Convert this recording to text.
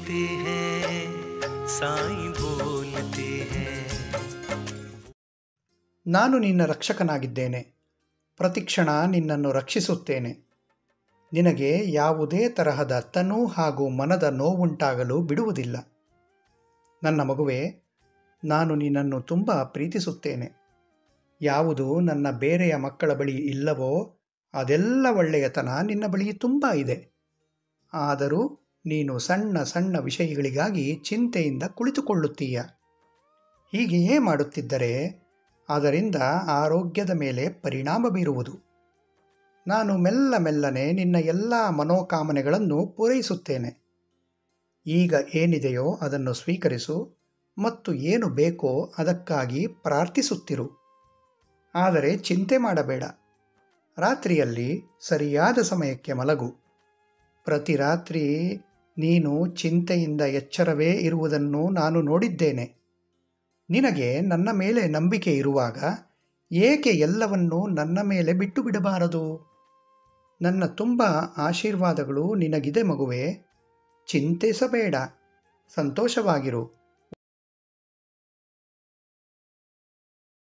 बोलते हैं साईं बोलते हैं ನಾನು ನಿನ್ನ ರಕ್ಷಕನಾಗಿದ್ದೇನೆ ಪ್ರತಿಕ್ಷಣ ನಿನ್ನನ್ನು ರಕ್ಷಿಸುತ್ತೇನೆ ನಿನಗೆ ಯಾವುದೇ ತರಹದ ತನು ಹಾಗೂ ಮನದ ನೋವುಂಟಾಗಲು ಬಿಡುವುದಿಲ್ಲ ನನ್ನ ಮಗುವೆ ನಾನು ನಿನ್ನನ್ನು ತುಂಬ ಪ್ರೀತಿಸುತ್ತೇನೆ ಯಾವುದು ನನ್ನ ಬೇರೆಯ ಮಕ್ಕಳ ಬಳಿ ಇಲ್ಲವೋ ಅದೆಲ್ಲ ಒಳ್ಳೆಯತನ ನಿನ್ನ ಬಳಿ ತುಂಬ ಇದೆ ಆದರೂ ನೀನು ಸಣ್ಣ ಸಣ್ಣ ವಿಷಯಗಳಿಗಾಗಿ ಚಿಂತೆಯಿಂದ ಕುಳಿತುಕೊಳ್ಳುತ್ತೀಯ ಹೀಗೆಯೇ ಮಾಡುತ್ತಿದ್ದರೆ ಅದರಿಂದ ಆರೋಗ್ಯದ ಮೇಲೆ ಪರಿಣಾಮ ಬೀರುವುದು ನಾನು ಮೆಲ್ಲ ಮೆಲ್ಲನೆ ನಿನ್ನ ಎಲ್ಲ ಮನೋಕಾಮನೆಗಳನ್ನು ಪೂರೈಸುತ್ತೇನೆ ಈಗ ಏನಿದೆಯೋ ಅದನ್ನು ಸ್ವೀಕರಿಸು ಮತ್ತು ಏನು ಬೇಕೋ ಅದಕ್ಕಾಗಿ ಪ್ರಾರ್ಥಿಸುತ್ತಿರು ಆದರೆ ಚಿಂತೆ ಮಾಡಬೇಡ ರಾತ್ರಿಯಲ್ಲಿ ಸರಿಯಾದ ಸಮಯಕ್ಕೆ ಮಲಗು ಪ್ರತಿ ರಾತ್ರಿ ನೀನು ಚಿಂತೆಯಿಂದ ಎಚ್ಚರವೇ ಇರುವುದನ್ನು ನಾನು ನೋಡಿದ್ದೇನೆ ನಿನಗೆ ನನ್ನ ಮೇಲೆ ನಂಬಿಕೆ ಇರುವಾಗ ಏಕೆ ಎಲ್ಲವನ್ನೂ ನನ್ನ ಮೇಲೆ ಬಿಟ್ಟು ಬಿಡಬಾರದು ನನ್ನ ತುಂಬ ಆಶೀರ್ವಾದಗಳು ನಿನಗಿದೆ ಮಗುವೆ ಚಿಂತಿಸಬೇಡ ಸಂತೋಷವಾಗಿರು